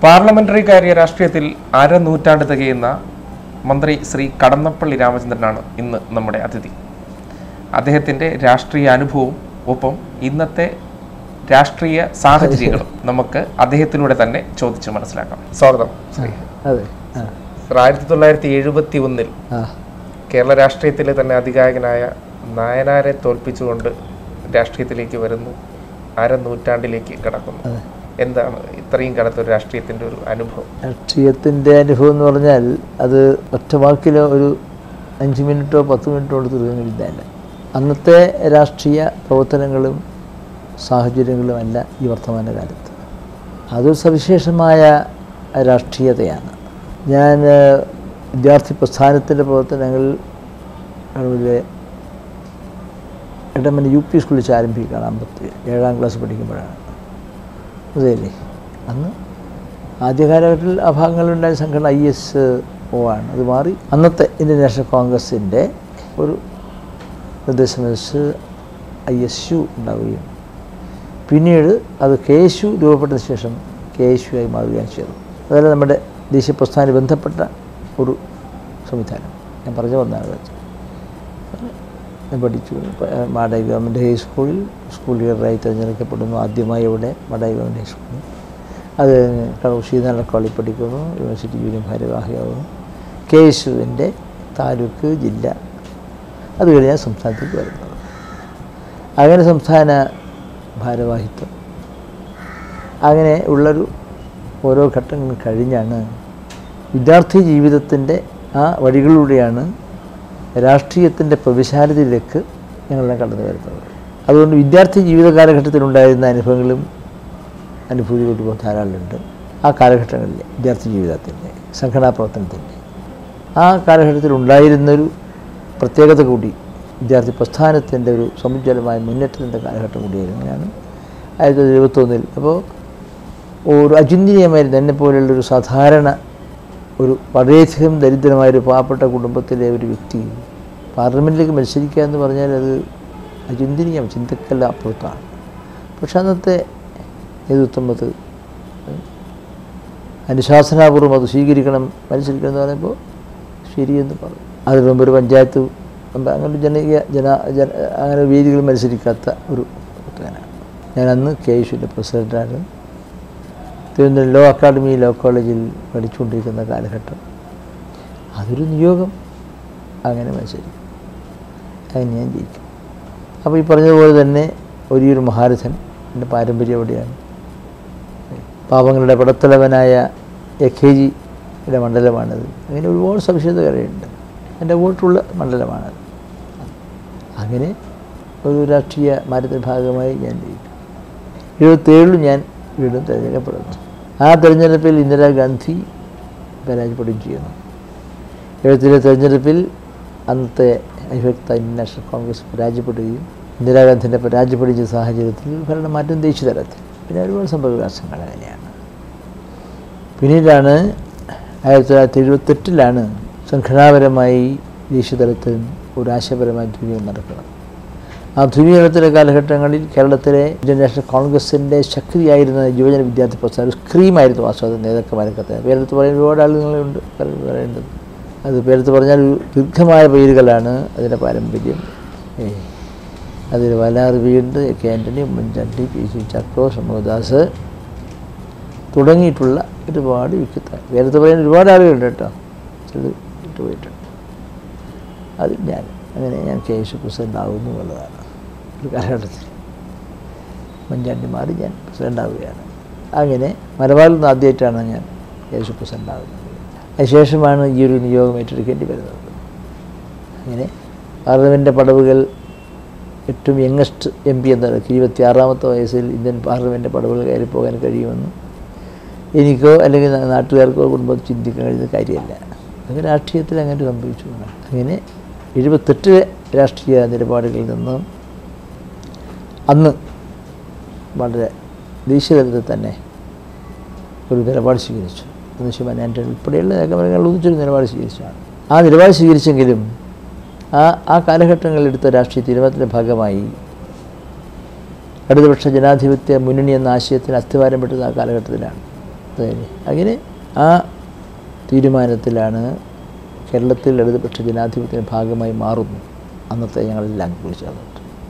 Parliamentary കാര്യ രാഷ്ട്രീയത്തിൽ അരനൂറ്റാണ്ട് തികയുന്ന മന്ത്രി ശ്രീ കടന്നപ്പള്ളി രാമചന്ദ്രനാണ് ഇന്ന് നമ്മുടെ അതിഥി അദ്ദേഹത്തിൻ്റെ രാഷ്ട്രീയ അനുഭവവും ഒപ്പം ഇന്നത്തെ രാഷ്ട്രീയ സാഹചര്യങ്ങളും നമുക്ക് അദ്ദേഹത്തിലൂടെ തന്നെ ചോദിച്ച് മനസ്സിലാക്കാം സ്വാഗതം ശ്രീ അതെ ആ സർ ആയിരത്തി തൊള്ളായിരത്തി എഴുപത്തി ഒന്നിൽ ആ കേരള രാഷ്ട്രീയത്തിലെ തന്നെ അധികായകനായ നായനാരെ തോൽപ്പിച്ചുകൊണ്ട് രാഷ്ട്രീയത്തിലേക്ക് വരുന്നു അരനൂറ്റാണ്ടിലേക്ക് കടക്കുന്നു അതെ. എന്താണ് ഇത്രയും കാലത്തെ ഒരു രാഷ്ട്രീയത്തിന്റെ ഒരു അനുഭവം രാഷ്ട്രീയത്തിൻ്റെ അനുഭവം എന്ന് പറഞ്ഞാൽ അത് ഒറ്റ വാക്കിലോ ഒരു അഞ്ച് മിനിറ്റോ പത്ത് മിനിറ്റോ കൊണ്ട് തീർന്നില്ല അന്നത്തെ രാഷ്ട്രീയ പ്രവർത്തനങ്ങളും സാഹചര്യങ്ങളും അല്ല ഈ വർത്തമാന കാലത്ത് അതൊരു സവിശേഷമായ രാഷ്ട്രീയതയാണ് ഞാൻ ഏഹ്, വിദ്യാർത്ഥി പ്രസ്ഥാനത്തിൻ്റെ പ്രവർത്തനങ്ങൾ കണ്ണൂരിലെ ഇടമന യു പി സ്കൂളിൽ വെച്ച് ആരംഭിക്കുകയാണ് അമ്പത്തി ഏഴാം ക്ലാസ് പഠിക്കുമ്പോഴാണ് അതല്ലേ അന്ന് ആദ്യ കാലഘട്ടത്തിൽ ആ ഭാഗങ്ങളിലുണ്ടായ സംഘടന ഐ എസ് ഒ ആണ് അത് മാറി അന്നത്തെ ഇന്ത്യൻ നാഷണൽ കോൺഗ്രസിൻ്റെ ഒരു നിർദ്ദേശമനുസരിച്ച് ഐ എസ് യു ഉണ്ടാവുകയും പിന്നീട് അത് കെ എസ് യു രൂപപ്പെട്ടതിന് ശേഷം കെ എസ് യു ആയി മാറുകയും ചെയ്തു അതുപോലെ നമ്മുടെ ദേശീയ പ്രസ്ഥാനത്തിന് ബന്ധപ്പെട്ട ഒരു സംവിധാനം ഞാൻ പറഞ്ഞു വന്നതാണ് ഞാൻ പഠിച്ചു പ- മാടായി ഗവൺമെൻറ് ഹൈസ്കൂളിൽ സ്കൂൾ ലീഡറായി തിരഞ്ഞെടുക്കപ്പെടുന്നു ആദ്യമായി ഇവിടെ മാടായി ഗവൺമെൻറ് ഹൈസ്കൂളിൽ അത് കഴിഞ്ഞ് കണ്ണൂർ ശ്രീനാരായണ കോളേജിൽ പഠിക്കുന്നു യൂണിവേഴ്സിറ്റി യൂണിയൻ ഭാരവാഹിയാവുന്നു കെ എസ് യുവിൻ്റെ താലൂക്ക് ജില്ല അത് കഴിഞ്ഞ് ഞാൻ സംസ്ഥാനത്തേക്ക് വരുന്നത് അങ്ങനെ സംസ്ഥാന ഭാരവാഹിത്വം അങ്ങനെ ഉള്ളൊരു ഓരോ ഘട്ടങ്ങളും കഴിഞ്ഞാണ് വിദ്യാർത്ഥി ജീവിതത്തിൻ്റെ ആ വഴികളിലൂടെയാണ് രാഷ്ട്രീയത്തിൻ്റെ പ്രവിശാലതയിലേക്ക് ഞങ്ങളെല്ലാം കടന്നു വരുന്നത് അതുകൊണ്ട് വിദ്യാർത്ഥി ജീവിത കാലഘട്ടത്തിലുണ്ടായിരുന്ന അനുഭവങ്ങളും അനുഭൂതികളും ഇപ്പോൾ ധാരാളമുണ്ട് ആ കാലഘട്ടങ്ങളിലെ വിദ്യാർത്ഥി ജീവിതത്തിൻ്റെ സംഘടനാ പ്രവർത്തനത്തിൻ്റെ ആ കാലഘട്ടത്തിൽ ഉണ്ടായിരുന്നൊരു പ്രത്യേകത കൂടി വിദ്യാർത്ഥി പ്രസ്ഥാനത്തിൻ്റെ ഒരു സമുജ്വലമായ മുന്നേറ്റത്തിൻ്റെ കാലഘട്ടം കൂടിയായിരുന്നു ഞാൻ ആയിരത്തി തൊള്ളായിരത്തി എഴുപത്തൊന്നിൽ അപ്പോൾ ഒരു അചിന്തനീയമായിരുന്നു എന്നെ പോലുള്ളൊരു സാധാരണ ഒരു വളരെയധികം ദരിദ്രമായൊരു പാവപ്പെട്ട കുടുംബത്തിലെ ഒരു വ്യക്തി പാർലമെൻറ്റിലേക്ക് മത്സരിക്കുക എന്ന് പറഞ്ഞാൽ അത് അചിന്തനീയം ചിന്തക്കല്ല അപ്പുറത്താണ് പക്ഷെ അന്നത്തെ നേതൃത്വം അത് അനുശാസനാപൂർവ്വം അത് സ്വീകരിക്കണം മത്സരിക്കണം എന്ന് പറയുമ്പോൾ ശരിയെന്ന് പറഞ്ഞു അതിന് മുമ്പ് ഒരു പഞ്ചായത്ത് മുമ്പ് അങ്ങനെ ജനകീയ ജന ജന അങ്ങനെ വേദികൾ മത്സരിക്കാത്ത ഒരു പ്രവർത്തകനാണ് ഞാൻ അന്ന് കെ യുഷിൻ്റെ പ്രസിഡൻ്റാണ് തിരുവനന്തപുരം ലോ അക്കാഡമി ലോ കോളേജിൽ പഠിച്ചുകൊണ്ടിരിക്കുന്ന കാലഘട്ടം അതൊരു നിയോഗം അങ്ങനെ മത്സരിക്കും അങ്ങനെ ഞാൻ ജയിക്കും അപ്പോൾ ഈ പറഞ്ഞതുപോലെ തന്നെ വലിയൊരു മഹാരഥൻ എൻ്റെ പാരമ്പര്യം എവിടെയാണ് പാപങ്ങളുടെ പടത്തലവനായ എ കെ ജിയുടെ മണ്ഡലമാണത് അങ്ങനെ ഒരുപാട് സവിശേഷതകളുണ്ട് എൻ്റെ വോട്ടുള്ള മണ്ഡലമാണത് അങ്ങനെ ഒരു രാഷ്ട്രീയ മാറ്റത്തിൻ്റെ ഭാഗമായി ഞാൻ ജയിക്കും എഴുപത്തേഴിലും ഞാൻ വീണ്ടും തിരഞ്ഞെടുക്കപ്പെടുന്നു ആ തെരഞ്ഞെടുപ്പിൽ ഇന്ദിരാഗാന്ധി പരാജയപ്പെടുകയും ചെയ്യുന്നു എഴുപത്തിലെ തെരഞ്ഞെടുപ്പിൽ അന്നത്തെ അവിഭക്ത ഇന്ത്യൻ നാഷണൽ കോൺഗ്രസ് പരാജയപ്പെടുകയും ഇന്ദിരാഗാന്ധിൻ്റെ പരാജയപ്പെടുന്ന സാഹചര്യത്തിൽ ഭരണമാറ്റം ദേശീയ തലത്തിൽ പിന്നെ ഒരുപാട് സംഭവവികാസങ്ങൾ അങ്ങനെയാണ് പിന്നീടാണ് ആയിരത്തി തൊള്ളായിരത്തി എഴുപത്തെട്ടിലാണ് സംഘടനാപരമായി ദേശീയ തലത്തിൽ ഒരു ആശയപരമായ ധ്രുവീകരണം നടക്കുന്നത് ആ ധ്രുവീകരണത്തിലെ കാലഘട്ടങ്ങളിൽ കേരളത്തിലെ ഇന്ത്യൻ നാഷണൽ കോൺഗ്രസിൻ്റെ ശക്തിയായിരുന്ന യുവജന വിദ്യാർത്ഥി പ്രസ്ഥാനം ഒരു സ്ക്രീമായിരുന്നു ആസ്വാദന നേതാക്കന്മാരൊക്കെ പേരെടുത്ത് പറയുന്ന ഒരുപാട് ആളുകളുണ്ട് പറയേണ്ടത് അത് പേരെടുത്ത് പറഞ്ഞാൽ ഒരു ദീർഘമായ പേരുകളാണ് അതിൻ്റെ പാരമ്പര്യം ഏ, അതിൽ വലാർ വീണ്ട് K Antony Oommen Chandy P C Chacko സമൂഹദാസ് തുടങ്ങിയിട്ടുള്ള ഒരുപാട് വ്യക്തിത്വം പേരത്ത് പറയുന്ന ഒരുപാട് ആളുകളുണ്ട് കേട്ടോ ചിലത് വിട്ടുപോയിട്ടുണ്ട് അതിൽ ഞാൻ അങ്ങനെ ഞാൻ കെ എസ് പ്രസിഡൻ്റ് ആകുന്നു എന്നുള്ളതാണ് ഒരു കാലഘട്ടത്തിൽ ഉമ്മൻചാണ്ടി മാറി ഞാൻ പ്രസിഡൻ്റ് ആവുകയാണ് അങ്ങനെ മലബാറിൽ നിന്ന് ആദ്യമായിട്ടാണ് ഞാൻ കെ എസ് പ്രസിഡൻ്റ് ആകുന്നത് അതിനുശേഷമാണ് ഈ ഒരു നിയോഗം ഏറ്റെടുക്കേണ്ടി വരുന്നത് അങ്ങനെ പാർലമെൻറ്റ് പടവുകൾ ഏറ്റവും യങ്ങസ്റ്റ് എം പി എന്താണ് ഇരുപത്തി ആറാമത്തെ വയസ്സിൽ ഇന്ത്യൻ പാർലമെൻറ്റ് പടവുകൾ കയറി പോകാൻ കഴിയുമെന്ന് എനിക്കോ അല്ലെങ്കിൽ നാ- നാട്ടുകാർക്കോ കുടുംബത്തിൽ ചിന്തിക്കാൻ കഴിയുന്ന കാര്യമല്ല അത് രാഷ്ട്രീയത്തിൽ അങ്ങനെ സംഭവിച്ചു അങ്ങനെ എഴുപത്തെട്ടിലെ രാഷ്ട്രീയ നിലപാടുകളിൽ നിന്ന് അന്ന് വളരെ ദേശീയ തലത്തിൽ തന്നെ ഒരു നിലപാട് സ്വീകരിച്ചു ശിവൻ ആൻ്റണി ഉൾപ്പെടെയുള്ള നേതാക്കന്മാർ ഒന്നിച്ചൊരു നിലപാട് സ്വീകരിച്ചതാണ് ആ നിലപാട് സ്വീകരിച്ചെങ്കിലും ആ ആ കാലഘട്ടങ്ങളിൽ എടുത്ത രാഷ്ട്രീയ തീരുമാനത്തിൻ്റെ ഭാഗമായി ഇടതുപക്ഷ ജനാധിപത്യ മുന്നണി എന്ന ആശയത്തിന് അസ്ഥിവാരം പെട്ടത് ആ കാലഘട്ടത്തിലാണ് അതല്ലേ അങ്ങനെ ആ തീരുമാനത്തിലാണ് കേരളത്തിൽ ഇടതുപക്ഷ ജനാധിപത്യത്തിൻ്റെ ഭാഗമായി മാറുന്നു അന്നത്തെ ഞങ്ങളെല്ലാം കൂടി ചേർന്നിട്ട്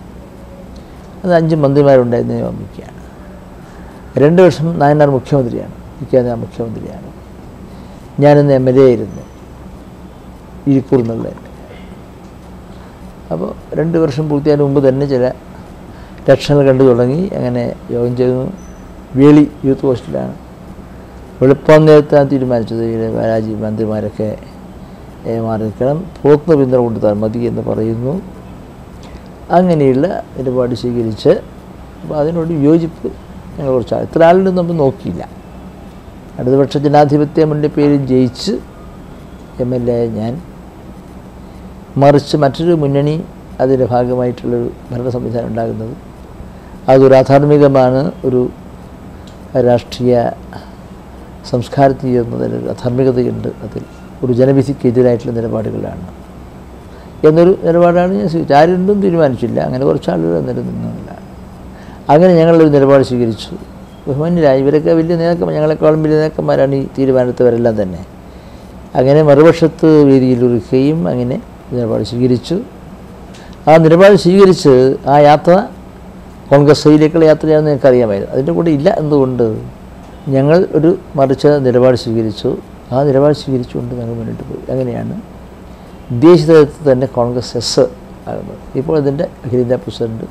അത് അഞ്ച് മന്ത്രിമാരുണ്ടായിരുന്ന ഓർമ്മിക്കുകയാണ് രണ്ട് വർഷം നായനാർ മുഖ്യമന്ത്രിയാണ് ഇരിക്കാൻ ഞാൻ മുഖ്യമന്ത്രിയാണ് ഞാനിന്ന് എം എൽ എ ആയിരുന്നു ഇരിക്കൂർ എന്നുള്ള അപ്പോൾ രണ്ട് വർഷം പൂർത്തിയായതിന് മുമ്പ് തന്നെ ചില ലക്ഷണങ്ങൾ കണ്ടു തുടങ്ങി അങ്ങനെ യോഗം ചെയ്തു വേളി യൂത്ത് ഹോസ്റ്റലാണ് വെളുപ്പം നേരത്താണ് തീരുമാനിച്ചത് ഈ രാജീവ് മന്ത്രിമാരൊക്കെ ഏ, മാറി നിൽക്കണം പുറത്തുനിന്ന് പിന്തുണ കൊടുത്താൽ മതി എന്ന് പറയുന്നു അങ്ങനെയുള്ള നിലപാട് സ്വീകരിച്ച് അപ്പോൾ അതിനോട് വിയോജിപ്പ് ഞങ്ങൾ കുറച്ച് ഇത്ര ആളിനെ നമ്മൾ നോക്കിയില്ല ഇടതുപക്ഷ ജനാധിപത്യ മുന്നിൻ്റെ പേരിൽ ജയിച്ച് എം എൽ എ ഞാൻ മറിച്ച് മറ്റൊരു മുന്നണി അതിൻ്റെ ഭാഗമായിട്ടുള്ളൊരു ഭരണ സംവിധാനം ഉണ്ടാകുന്നത് അതൊരു അധാർമികമാണ് ഒരു രാഷ്ട്രീയ സംസ്കാരത്തിൽ ചേർന്നതിൽ ഒരു അധാർമികതയുണ്ട് അതിൽ ഒരു ജനവിധിക്കെതിരായിട്ടുള്ള നിലപാടുകളാണ് എന്നൊരു നിലപാടാണ് ഞാൻ സ്വീകരിച്ചത് ആരും തീരുമാനിച്ചില്ല അങ്ങനെ കുറച്ച് ആളുകൾ അന്നേരം നിന്നില്ല അങ്ങനെ ഞങ്ങളൊരു നിലപാട് സ്വീകരിച്ചു ബഹുമാന്യരായ ഇവരൊക്കെ വലിയ നേതാക്കന്മാർ ഞങ്ങളെക്കാളും വലിയ നേതാക്കന്മാരാണ് ഈ തീരുമാനത്തവരെല്ലാം തന്നെ അങ്ങനെ മറുപക്ഷത്ത് വേദിയിൽ ഒരുക്കുകയും അങ്ങനെ നിലപാട് സ്വീകരിച്ചു ആ നിലപാട് സ്വീകരിച്ച് ആ യാത്ര കോൺഗ്രസ്സിലേക്കുള്ള യാത്രയാണെന്ന് ഞങ്ങൾക്കറിയാമായിരുന്നു അതിൻ്റെ കൂടെ ഇല്ല എന്തുകൊണ്ട് ഞങ്ങൾ ഒരു മറിച്ച നിലപാട് സ്വീകരിച്ചു ആ നിലപാട് സ്വീകരിച്ചുകൊണ്ട് ഞങ്ങൾ മുന്നോട്ട് പോയി അങ്ങനെയാണ് ദേശീയ തലത്തിൽ തന്നെ കോൺഗ്രസ് എസ് ആകുന്നത് ഇപ്പോൾ ഇതിൻ്റെ അഖിലേന്ത്യാ പ്രസിഡന്റ്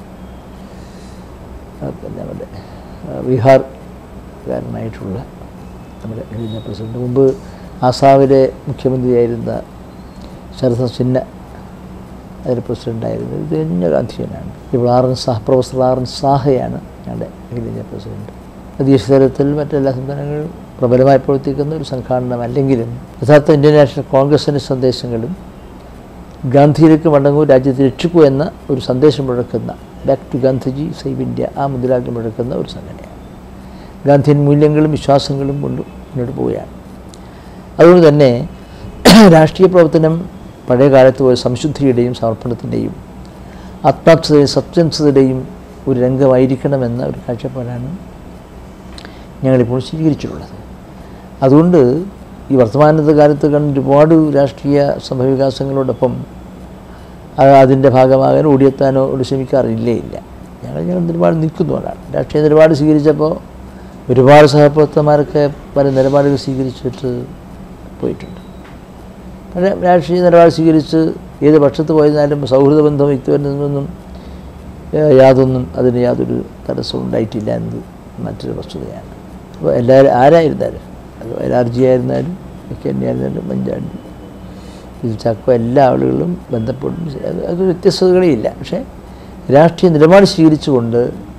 ആ, പിന്നെ നമ്മുടെ ആ, ബീഹാർകാരനായിട്ടുള്ള നമ്മുടെ അഖിലേന്ത്യാ പ്രസിഡന്റ് മുമ്പ് ആസാമിലെ മുഖ്യമന്ത്രിയായിരുന്ന ശരത് സിൻഹ അതിൻ്റെ പ്രസിഡൻ്റായിരുന്നു ഇത് കഴിഞ്ഞ ഗാന്ധിയനാണ് ഇപ്പോൾ R N Saha professor R N സാഹയാണ് ഞങ്ങളുടെ അഖിലേന്ത്യാ പ്രസിഡന്റ് ദേശീയ തലത്തിൽ മറ്റെല്ലാ സംസ്ഥാനങ്ങളും പ്രബലമായി പ്രവർത്തിക്കുന്ന ഒരു സംഘാടനമല്ലെങ്കിലും യഥാർത്ഥ ഇന്ത്യൻ നാഷണൽ കോൺഗ്രസിൻ്റെ സന്ദേശങ്ങളും ഗാന്ധിയിലേക്ക് മടങ്ങൂ രാജ്യത്തെ രക്ഷിക്കൂ എന്ന ഒരു സന്ദേശം മുഴക്കുന്ന back to Gandhiji save India ആ മുദ്രാവാക്യം മുഴക്കുന്ന ഒരു സംഘടനയാണ് ഗാന്ധിയൻ മൂല്യങ്ങളും വിശ്വാസങ്ങളും കൊണ്ട് മുന്നോട്ട് പോവുകയാണ് അതുകൊണ്ട് തന്നെ രാഷ്ട്രീയ പ്രവർത്തനം പഴയ കാലത്ത് പോലെ സംശുദ്ധിയുടെയും സമർപ്പണത്തിൻ്റെയും ആത്മാർത്ഥതയും സത്യസന്ധതയുടെയും ഒരു രംഗമായിരിക്കണമെന്ന ഒരു കാഴ്ചപ്പാടാണ് ഞങ്ങളിപ്പോൾ സ്വീകരിച്ചിട്ടുള്ളത് അതുകൊണ്ട് ഈ വർത്തമാനത്തെ കാലത്ത് കണ്ട ഒരുപാട് രാഷ്ട്രീയ സംഭവവികാസങ്ങളോടൊപ്പം അത് അതിൻ്റെ ഭാഗമാകാൻ ഓടിയെത്താനോ ഒരു ശ്രമിക്കാറില്ലേ ഇല്ല ഞങ്ങൾ ഞങ്ങൾ നിലപാട് നിൽക്കുന്നതുകൊണ്ടാണ് രാഷ്ട്രീയ നിലപാട് സ്വീകരിച്ചപ്പോൾ ഒരുപാട് സഹപ്രവർത്തകന്മാരൊക്കെ പല നിലപാടുകൾ സ്വീകരിച്ചിട്ട് പോയിട്ടുണ്ട് പക്ഷേ രാഷ്ട്രീയ നിലപാട് സ്വീകരിച്ച് ഏത് പക്ഷത്ത് പോയിരുന്നാലും സൗഹൃദ ബന്ധം വ്യക്തിബന്ധമൊന്നും ഏഹ്, യാതൊന്നും അതിന് യാതൊരു തടസ്സവും ഉണ്ടായിട്ടില്ല എന്നത് മറ്റൊരു വസ്തുതയാണ് അപ്പോൾ എല്ലാവരും ആരായിരുന്നാലും അത് വയലാർജി ആയിരുന്നാലും കെന്നി ആയിരുന്നാലും മഞ്ചാണ്ടി ഇത് ചക്കോ എല്ലാ ആളുകളും ബന്ധപ്പെടും അത് അത് വ്യത്യസ്തതകളേ ഇല്ല പക്ഷേ രാഷ്ട്രീയ നിലപാട് സ്വീകരിച്ചുകൊണ്ട്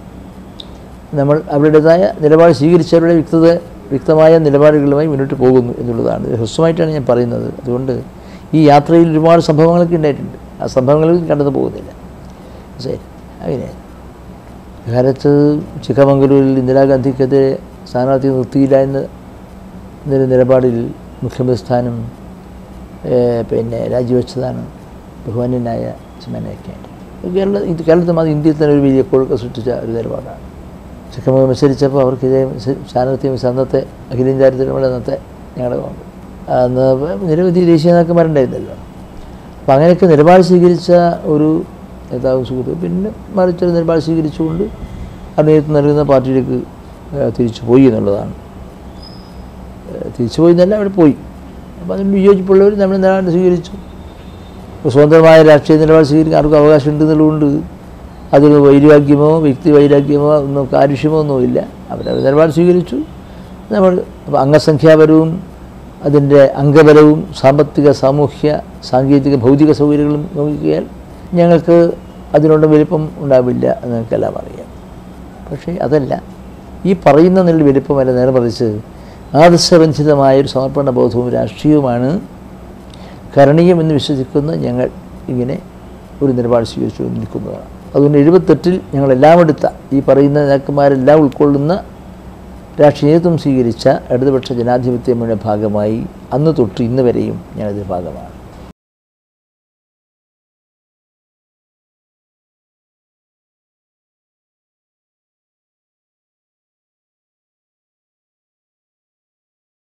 നമ്മൾ അവരുടേതായ നിലപാട് സ്വീകരിച്ചവരുടെ വ്യക്തത വ്യക്തമായ നിലപാടുകളുമായി മുന്നോട്ട് പോകുന്നു എന്നുള്ളതാണ് ഇത് ഹ്രസ്വമായിട്ടാണ് ഞാൻ പറയുന്നത് അതുകൊണ്ട് ഈ യാത്രയിൽ ഒരുപാട് സംഭവങ്ങളൊക്കെ ഉണ്ടായിട്ടുണ്ട് ആ സംഭവങ്ങളിൽ കടന്നു പോകുന്നില്ല ശരി അങ്ങനെ കാലത്ത് ചിക്കമംഗലൂരിൽ ഇന്ദിരാഗാന്ധിക്കെതിരെ സ്ഥാനാർത്ഥി നിർത്തിയില്ല എന്ന് എന്നൊരു നിലപാടിൽ മുഖ്യമന്ത്രി സ്ഥാനം ഏഹ്, പിന്നെ രാജിവെച്ചതാണ് ബഹുമാന്യനായ ചിമ്മനൊക്കെ കേരള ഇത് കേരളത്തിൽ മാത്രം ഇന്ത്യയിൽ തന്നെ ഒരു വലിയ കൊഴുക്ക സൃഷ്ടിച്ച ഒരു നിലപാടാണ് ചിക്കമംഗലം മത്സരിച്ചപ്പോൾ അവർക്ക് ഇതേ മത്സ- സ്ഥാനാർത്ഥി മത്സരം അന്നത്തെ അഖിലേന്ത്യാ തിരുമല അന്നത്തെ ഞങ്ങളുടെ കോൺഗ്രസ് അന്ന് നിരവധി ദേശീയ നേതാക്കന്മാരുണ്ടായിരുന്നല്ലോ അപ്പം അങ്ങനെയൊക്കെ നിലപാട് സ്വീകരിച്ച ഒരു നേതാവ് സുഹൃത്ത് പിന്നെ മറിച്ചൊരു നിലപാട് സ്വീകരിച്ചുകൊണ്ട് ആ നേതൃത്വം നൽകുന്ന പാർട്ടിയിലേക്ക് ഏഹ്, തിരിച്ചു പോയി എന്നുള്ളതാണ് ഏഹ്, തിരിച്ചു പോയി എന്നല്ല അവിടെ പോയി അപ്പോൾ അതിന് വിയോജിപ്പുള്ളവർ നമ്മൾ നിലപാട് സ്വീകരിച്ചു ഇപ്പോൾ സ്വന്തമായ രാഷ്ട്രീയ നിലപാട് സ്വീകരിക്കാൻ ആർക്കും അവകാശം ഉണ്ടെന്നുള്ളതുകൊണ്ട് അതിന് വൈരാഗ്യമോ വ്യക്തി വൈരാഗ്യമോ ഒന്നും കാരുഷ്യമോ ഒന്നുമില്ല അവരവർ നിലപാട് സ്വീകരിച്ചു നമ്മൾ അപ്പോൾ അംഗസംഖ്യാപരവും അതിൻ്റെ അംഗബലവും സാമ്പത്തിക സാമൂഹ്യ സാങ്കേതിക ഭൗതിക സൗകര്യങ്ങളും നോക്കിയാൽ ഞങ്ങൾക്ക് അതിനുള്ള വലിപ്പം ഉണ്ടാവില്ല എന്ന് ഞങ്ങൾക്കെല്ലാം അറിയാം പക്ഷേ അതല്ല ഈ പറയുന്ന നെല്ല് വലിപ്പമല്ല നേരെ മറിച്ച് ആദർശബന്ധിതമായ ഒരു സമർപ്പണ ബോധവും രാഷ്ട്രീയവുമാണ് കരണീയമെന്ന് വിശ്വസിക്കുന്ന ഞങ്ങൾ ഇങ്ങനെ ഒരു നിലപാട് സ്വീകരിച്ചു നിൽക്കുന്നതാണ് അതുകൊണ്ട് എഴുപത്തെട്ടിൽ ഞങ്ങളെല്ലാം എടുത്ത ഈ പറയുന്ന നേതാക്കന്മാരെല്ലാം ഉൾക്കൊള്ളുന്ന രാഷ്ട്രീയത്വം സ്വീകരിച്ച ഇടതുപക്ഷ ജനാധിപത്യ മുന്നേ ഭാഗമായി അന്ന് തൊട്ട് ഇന്ന് വരെയും ഞാനതിൻ്റെ ഭാഗമാണ്